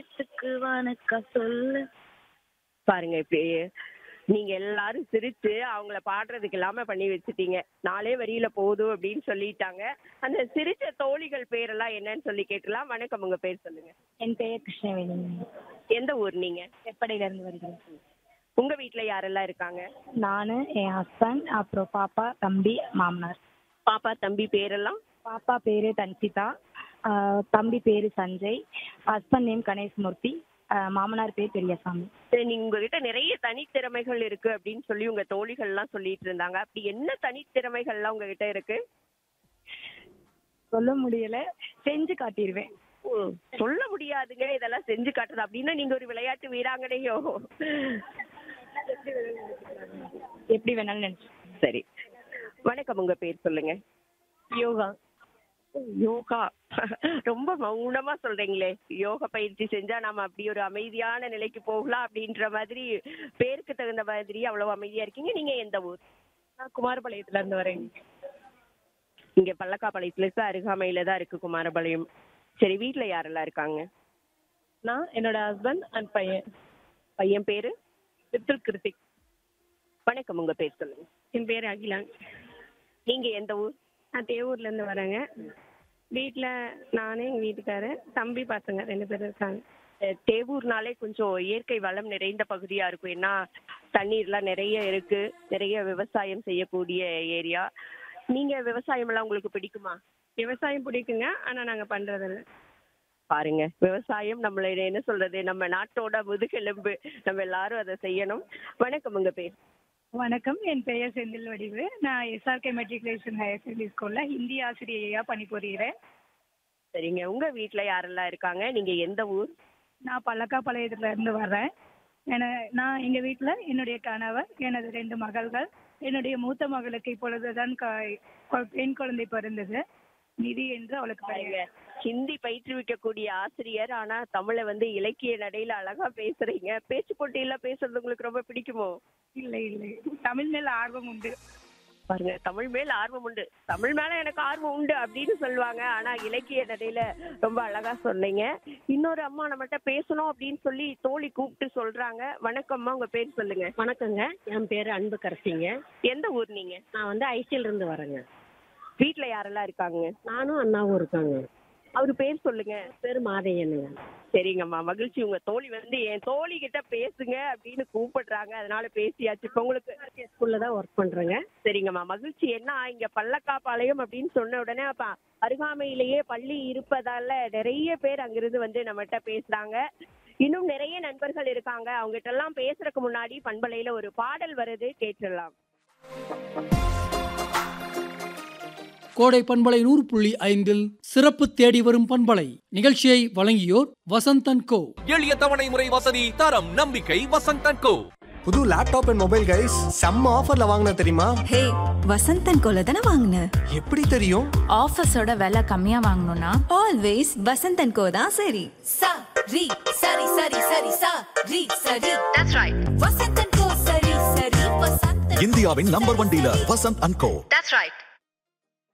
நேரத்துக்கு வணக்கம் சொல்லு பாருங்க இப்படி நீங்க எல்லாரும் சிரிச்சு அவங்கள பாடுறதுக்கு இல்லாம பண்ணி வச்சுட்டீங்க நாளே வரியில போதும் அப்படின்னு சொல்லிட்டாங்க அந்த சிரிச்ச தோழிகள் பேரெல்லாம் என்னன்னு சொல்லி கேட்டலாம் வணக்கம் உங்க பேர் சொல்லுங்க என் பெயர் கிருஷ்ணவேணி எந்த ஊர் நீங்க எப்படையில இருந்து வருகிறேன் உங்க வீட்ல யாரெல்லாம் இருக்காங்க நானு என் ஹஸ்பண்ட் அப்புறம் பாப்பா தம்பி மாமனார் பாப்பா தம்பி பேரெல்லாம் பாப்பா பேரு தன்சிதா ஆஹ் தம்பி பேரு சஞ்சய் ஹஸ்பண்ட் நேம் கணேஷ்மூர்த்தி ஆஹ் மாமனார் பேர் பெரியசாமி சரி, நீங்க உங்ககிட்ட நிறைய தனித்திறமைகள் இருக்கு அப்படின்னு சொல்லி உங்க தோழிகள் எல்லாம் சொல்லிட்டு இருந்தாங்க அப்படி என்ன தனித்திறமைகள்லாம் உங்ககிட்ட இருக்கு சொல்ல முடியல செஞ்சு காட்டிடுவேன் ஓ, சொல்ல முடியாதுங்க இதெல்லாம் செஞ்சு காட்டுறது அப்படின்னா நீங்க ஒரு விளையாட்டு வீராங்கனையோ எப்படி வேணாலும் நினைச்சு சரி வணக்கம் உங்க பேர் சொல்லுங்க யோகா யோகா ரொம்ப மௌனமா சொல்றீங்களே யோகா பயிற்சி செஞ்சா நாம அப்படி ஒரு அமைதியான நிலைக்கு போகலாம் அப்படின்ற மாதிரி பேருக்கு தகுந்த மாதிரி அவ்வளவு அமைதியா இருக்கீங்க நீங்க எந்த ஊர் நான் குமாரபாளையத்துல இருந்து வரேன் இங்க பல்லக்காப்பாளையத்துல இருக்க அருகாமையில தான் இருக்கு குமாரபாளையம் சரி வீட்ல யாரெல்லாம் இருக்காங்க நான் என்னோட ஹஸ்பண்ட் அண்ட் பையன் பையன் பேரு வித்துல் கிருத்திக் வணக்கம் உங்க பேர் சொல்லுங்க என் பேர் அகிலா நீங்க எந்த ஊர் நான் தேவூர்ல இருந்து வரேங்க வீட்டில் நானே எங்கள் வீட்டுக்காரர் தம்பி பசங்க ரெண்டு பேரும் இருக்காங்க அஹ் தேவூர்னாலே கொஞ்சம் இயற்கை வளம் நிறைந்த பகுதியா இருக்கும் ஏன்னா தண்ணீர்லாம் நிறைய இருக்கு நிறைய விவசாயம் செய்யக்கூடிய ஏரியா நீங்க விவசாயம் எல்லாம் உங்களுக்கு பிடிக்குமா விவசாயம் பிடிக்குங்க ஆனால் நாங்கள் பண்ணுறதில்ல பாருங்க விவசாயம் நம்மள என்ன சொல்றது நம்ம நாட்டோட முதுகெலும்பு நம்ம எல்லாரும் அதை செய்யணும் வணக்கம் உங்க பேர் வணக்கம் என் பெயர் செந்தில் வடிவு நான் எஸ்ஆர்கே மெட்ரிகுலேஷன் ஹையர் செகண்டரி ஸ்கூலில் ஹிந்தி ஆசிரியையாக பணிபுரிகிறேன் சரிங்க உங்க வீட்ல யாரெல்லாம் இருக்காங்க நீங்க எந்த ஊர் நான் பல்லக்காப்பாளையத்துல இருந்து வர்றேன் என நான் எங்கள் வீட்டில் என்னுடைய கணவர் எனது ரெண்டு மகள்கள் என்னுடைய மூத்த மகளுக்கு இப்பொழுதுதான் க- கொ- பெண் குழந்தை பிறந்தது நிதி என்று அவளுக்கு பாருங்க பெயர் ஹிந்தி பயிற்றுவிக்கக்கூடிய ஆசிரியர் ஆனா தமிழை வந்து இலக்கிய நடையில அழகா பேசுறீங்க பேச்சு போட்டியில பேசுறது உங்களுக்கு ரொம்ப பிடிக்குமோ இல்லை இல்லை தமிழ் மேல் ஆர்வம் உண்டு பாருங்க தமிழ் மேல் ஆர்வம் உண்டு தமிழ் மேல எனக்கு ஆர்வம் உண்டு அப்படின்னு சொல்லுவாங்க ஆனா இலக்கிய நடையில ரொம்ப அழகா சொன்னீங்க இன்னொரு அம்மா நம்மகிட்ட பேசணும் அப்படின்னு சொல்லி தோழி கூப்பிட்டு சொல்றாங்க வணக்கம்மா உங்க பேர் சொல்லுங்க வணக்கங்க என் பேர் அன்பு கரசிங்க எந்த ஊர் நீங்க நான் வந்து ஐசிஎல் இருந்து வரேங்க வீட்ல யாரெல்லாம் இருக்காங்க நானும் அண்ணாவும் இருக்காங்க அவரு பேர் சொல்லுங்க பேர் மாதையனுங்க சரிங்கம்மா மகிழ்ச்சி உங்க தோழி வந்து என் தோழி கிட்ட பேசுங்க அப்படின்னு கூப்பிடுறாங்க அதனால பேசியாச்சு இப்ப உங்களுக்கு ஸ்கூல்ல தான் ஒர்க் பண்றேங்க சரிங்கம்மா மகிழ்ச்சி என்ன இங்க பல்லக்காப்பாளையம் அப்படின்னு சொன்ன உடனே அப்ப அருகாமையிலேயே பள்ளி இருப்பதால நிறைய பேர் அங்கிருந்து வந்து நம்மகிட்ட பேசுறாங்க இன்னும் நிறைய நண்பர்கள் இருக்காங்க அவங்க கிட்ட எல்லாம் பேசுறதுக்கு முன்னாடி பண்பலையில ஒரு பாடல் வருது கேட்டுடலாம் கோடை பண்பலை நூறு புள்ளி ஐந்தில் சிறப்பு தேடி வரும் பண்பலை நிகழ்ச்சியை வழங்கியோர் வசந்தன் கோ எளிய தவணை முறை வசதி தரம் நம்பிக்கை வசந்தன் கோ புது லேப்டாப் அண்ட் மொபைல் கைஸ் செம்ம ஆஃபர்ல வாங்கின தெரியுமா ஹே வசந்தன் கோல தானே வாங்கின எப்படி தெரியும் ஆஃபர்ஸோட விலை கம்மியா வாங்கணும்னா ஆல்வேஸ் வசந்தன் கோ தான் சரி sa ri sari sari sari sa ri sari that's right vasantan ko sari sari vasantan இந்தியாவின் number one dealer Vasanth and co that's right